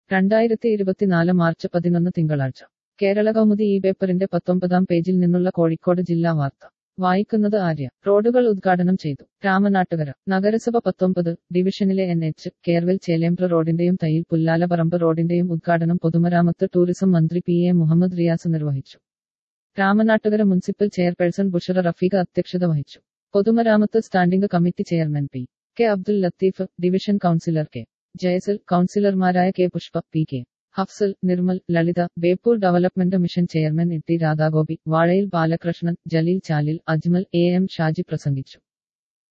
രണ്ടായിരത്തി ഇരുപത്തിനാല് മാർച്ച് പതിനൊന്ന് തിങ്കളാഴ്ച കേരള കൗമുദി ഈ പേപ്പറിന്റെ പത്തൊമ്പതാം പേജിൽ നിന്നുള്ള കോഴിക്കോട് ജില്ലാ വാർത്ത വായിക്കുന്നത് ആര്യ റോഡുകൾ ഉദ്ഘാടനം ചെയ്തു രാമനാട്ടുകര നഗരസഭ പത്തൊമ്പത് ഡിവിഷനിലെ എൻ എച്ച് കേർവെൽ ചേലേമ്പ്ര റോഡിന്റെയും തയ്യിൽ പുല്ലാലപറമ്പ് റോഡിന്റെയും ഉദ്ഘാടനം പൊതുമരാമത്ത് ടൂറിസം മന്ത്രി പി എ മുഹമ്മദ് റിയാസ് നിർവഹിച്ചു രാമനാട്ടുകര മുനിസിപ്പൽ ചെയർപേഴ്സൺ ബുഷറ റഫീഖ അധ്യക്ഷത വഹിച്ചു പൊതുമരാമത്ത് standing committee chairman P K Abdul Latheef division councillor K Jayasal കൗൺസിലർമാരായ K Pushpa P K Hafsal Nirmal Lalitha Beypore development mission chairman E T Radhagopi Vazhayil Balakrishnan Jaleel Chalil Ajmal A M Shaji പ്രസംഗിച്ചു